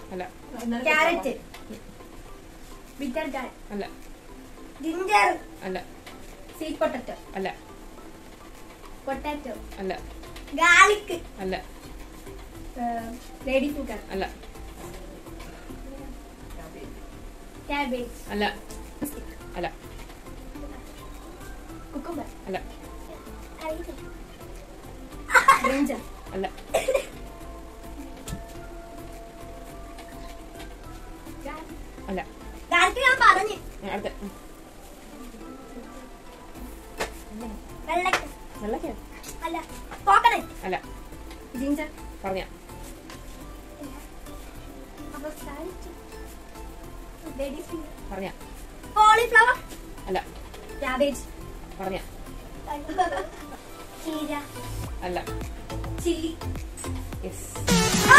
അല്ല carrot bitter gourd അല്ല ginger അല്ല സ്വീറ്റ് പൊട്ടറ്റോ അല്ല പൊട്ടാറ്റോ അല്ല ഗാർലിക് അല്ല ലേഡി ഫുഗർ അല്ല ക്യാബേജ് അല്ല അല്ല കുക്കുംബർ അല്ല ബ്രിഞ്ചൽ അല്ല അല്ല ഗാർലിക് ഞാൻ പറഞ്ഞു ആ, അടുത്ത ഉം. വെള്ളക്ക വെള്ളക്കോ അല്ല കോക്കനട്ട് അല്ല ജിഞ്ചർ പറഞ്ഞ അപ്പൊ ലേഡീസ് ഫിംഗർ പറഞ്ഞ കോളിഫ്ലവർ അല്ല ക്യാബേജ് പറഞ്ഞ ചീര അല്ല ചില്ലി യെസ് ആ